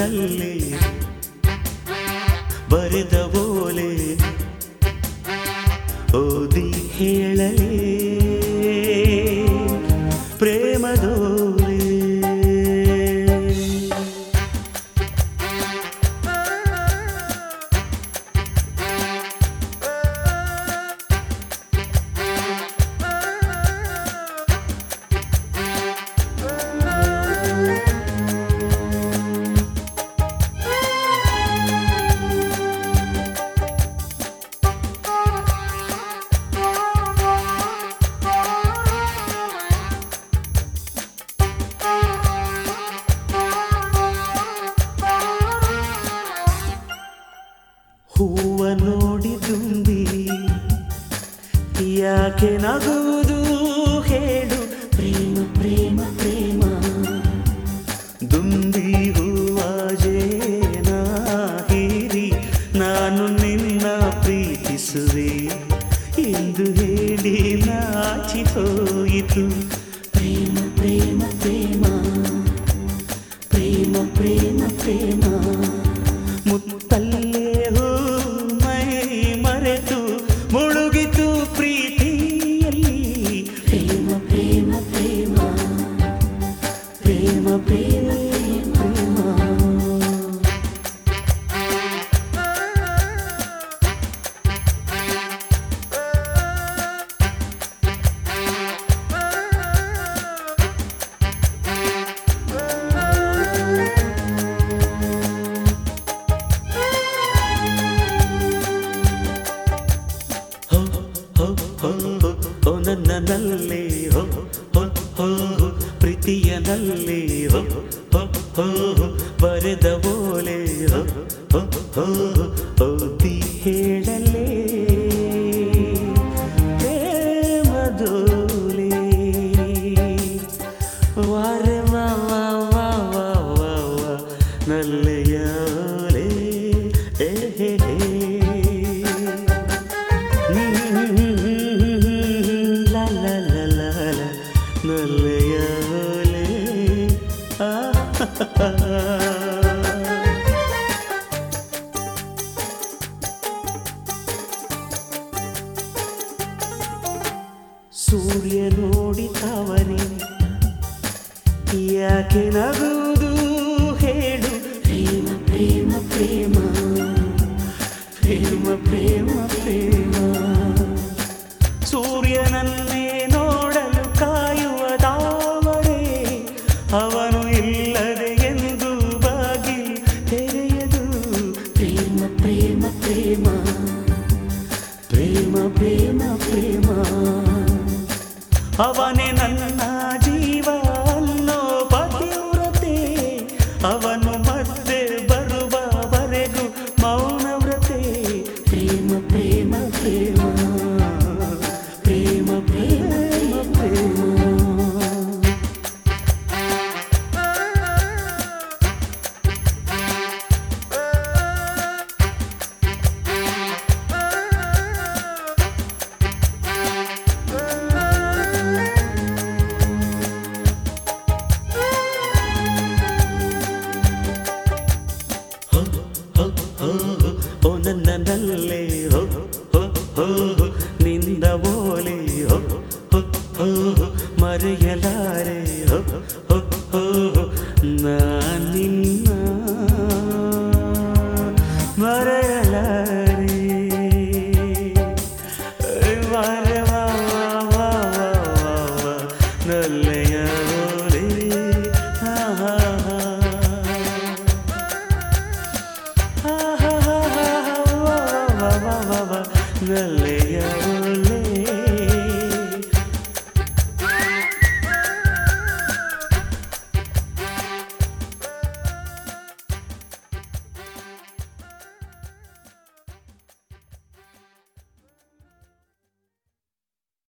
ಪ್ರೀತಿಯನಲ್ಲಿ ಬರೆದ ಓಲೆ ಓದಿ ಹೇಳಲೇ ಪ್ರೇಮದೋಲೆ ಹೂವ ನೋಡಿ ತುಂಬಿ ಯಾಕೆ ನಗುವುದು ಹೇಳು ಪ್ರೇಮ ಪ್ರೇಮ ಪ್ರೇಮ ದುಂಬಿ ಹೂವ ಜೇನ ಹೀರಿ ನಾನು ನಿನ್ನ ಪ್ರೀತಿಸುವೆ ಎಂದು ಹೇಳಿ ನಾಚಿ ಹೋಯಿತು ಪ್ರೇಮ ಪ್ರೇಮ ಪ್ರೇಮ ಪ್ರೇಮ ಪ್ರೇಮ ಪ್ರೇಮ ಮುತ್ತಲ್ಲೇ ಹೂ ಮೈ ಮರೆತು ಮುಳುಗಿತು ಪ್ರೀತಿಯಲ್ಲಿ ಪ್ರೇಮ ಪ್ರೇಮ ಪ್ರೇಮ ಪ್ರೇಮ ಪ್ರೇಮ ಪ್ರೇಮ ಹೋ ಹೋ ಹೋ ಹೋ ನನ್ನಲ್ಲಿ ಹೋ ಹೋ ಹೋ ಪ್ರೀತಿಯನಲ್ಲಿ ಹೋ ಹೋ ಹೋ ಬರೆದ ಓಲೆ ಹೋ ಹೋ ಹೋ ಓದಿ ಹೇಳಲೇ ಪ್ರೇಮದೋಲೆ ವಾರೆ ವಾ ವಾ ವಾ ವಾ ವಾ ವಾ ನಲ್ಲೆಯ ಓಲೆ ಏ ಹೇ ಹೇ la la la la la ನಲ್ಲೆಯ ಓಲೆ ಆ ಸೂರ್ಯ ನೋಡಿ ತವರಿ ಯಾಕೆ ನಗುವುದು ಹೇಳು ಪ್ರೇಮ ಪ್ರೇಮ ಪ್ರೇಮ ಪ್ರೇಮ ಪ್ರೇಮ ಪ್ರೇಮ ಸೂರ್ಯನನ್ನೇ ನೋಡಲು ಕಾಯುವ ದಾವರೆ ಅವನು ಇಲ್ಲದೆ ಎಂದು ಬಾಗಿ ತೆರೆಯದು ಪ್ರೇಮ ಪ್ರೇಮ ಪ್ರೇಮ ಪ್ರೇಮ ಪ್ರೇಮ ಪ್ರೇಮ ಅವನೇ ನನ್ನ ಜೀವ ಅನ್ನೋ ಪತಿವ್ರತೆ ಅವನು ಮತ್ತೆ ಬರುವವರೆಗೂ ಮೌನವ್ರತೆ ಪ್ರೇಮ ಪ್ರೇಮ ಪ್ರೇಮ ಪ್ರೇಮ ಪ್ರೇಮ ಪ್ರೇಮ ಹೋ ಹೋ ಹೋ ಓ ನನ್ನಲ್ಲೇ ಹೋ ಹೋ ಹೋ ನಿಂದ ಓಲೆ ಹೋ ಹೋ ಹೋ ಮರೆಯಲಾರೆ ಹೋ ಹೋ ಹೋ ನಾನಿನ್ನ ಮರೆಯಲಾರೆ ವಾರೆ ವಾ ವಾ ವಾ ವಾ ವಾ ನಲ್ಲೆಯ ಓಲೆ ಹಾ ಹಾ ಹಾ ನಲ್ಲೆಯ